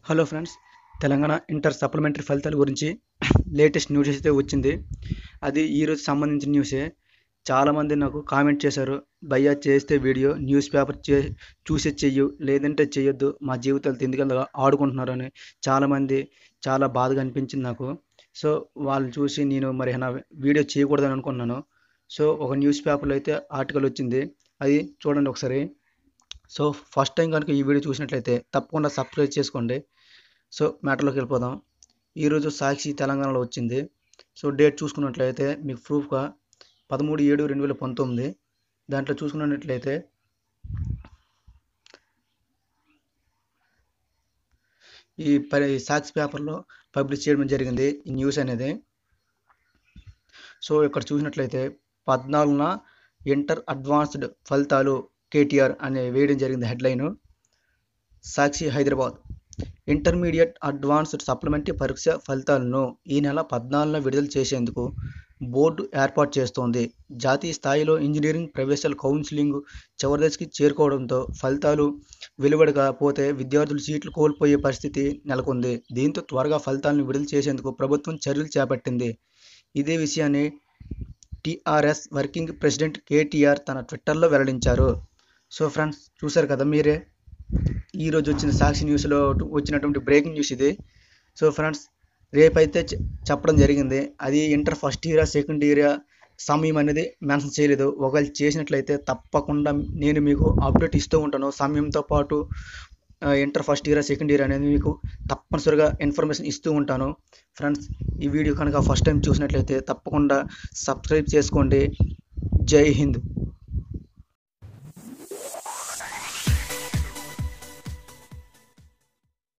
hello friends Telangana inter supplementary ఫలితాల గురించి latest news అయితే వచ్చింది అది ఈరోజు సంబంధించిన న్యూసే చాలామంది నాకు కామెంట్ చేశారు భయ్యా చేస్తే వీడియో న్యూస్ పేపర్ చే చూసి చెయ్యు లేదంటే చెయ్యొద్దు మా జీవితాలు ఎందుకంత ఆడుకుంటున్నారు అని చాలామంది చాలా బాధగా అనిపించింది నాకు సో వాళ్ళని చూసి నేను మరి నా వీడియో చేయకూడదని అనుకున్నాను సో ఒక న్యూస్ పేపర్లో అయితే ఆర్టికల్ వచ్చింది అది చూడండి ఒకసారి సో ఫస్ట్ టైం కనుక ఈ వీడియో చూసినట్లయితే తప్పకుండా సబ్స్క్రైబ్ చేసుకోండి సో మ్యాటర్లోకి వెళ్ళిపోదాం ఈరోజు సాక్షి తెలంగాణలో వచ్చింది సో డేట్ చూసుకున్నట్లయితే మీకు ప్రూఫ్గా పదమూడు ఏడు రెండు వేల పంతొమ్మిది దాంట్లో చూసుకున్నట్లయితే ఈ పరి సాక్షి పేపర్లో పబ్లిష్ చేయడం జరిగింది ఈ న్యూస్ అనేది సో ఇక్కడ చూసినట్లయితే పద్నాలుగున ఇంటర్ అడ్వాన్స్డ్ ఫలితాలు కేటీఆర్ అనే వేయడం జరిగింది headline Sakshi Hyderabad intermediate advanced supplementary పరీక్ష ఫలితాలను ఈ నెల పద్నాలుగున విడుదల చేసేందుకు బోర్డు ఏర్పాటు చేస్తోంది జాతీయ స్థాయిలో ఇంజనీరింగ్ ప్రవేశాల కౌన్సిలింగ్ చివరి దశకి చేరుకోవడంతో ఫలితాలు వెలువడకపోతే విద్యార్థులు సీట్లు కోల్పోయే పరిస్థితి నెలకొంది దీంతో త్వరగా ఫలితాలను విడుదల చేసేందుకు ప్రభుత్వం చర్యలు చేపట్టింది ఇదే విషయాన్ని టీఆర్ఎస్ వర్కింగ్ ప్రెసిడెంట్ కేటీఆర్ తన ట్విట్టర్లో వెల్లడించారు సో ఫ్రెండ్స్ చూశారు కదా మీరే ఈరోజు వచ్చిన సాక్షి న్యూస్లో వచ్చినటువంటి బ్రేకింగ్ న్యూస్ ఇది సో ఫ్రెండ్స్ రేపైతే చెప్పడం జరిగింది అది inter first year second year సమయం అనేది మెన్షన్ చేయలేదు ఒకవేళ చేసినట్లయితే తప్పకుండా నేను మీకు అప్డేట్ ఇస్తూ ఉంటాను సమయంతో పాటు inter first year second year అనేది మీకు తప్పనిసరిగా ఇన్ఫర్మేషన్ ఇస్తూ ఉంటాను ఫ్రెండ్స్ ఈ వీడియో కనుక ఫస్ట్ టైం చూసినట్లయితే తప్పకుండా సబ్స్క్రైబ్ చేసుకోండి జై హింద్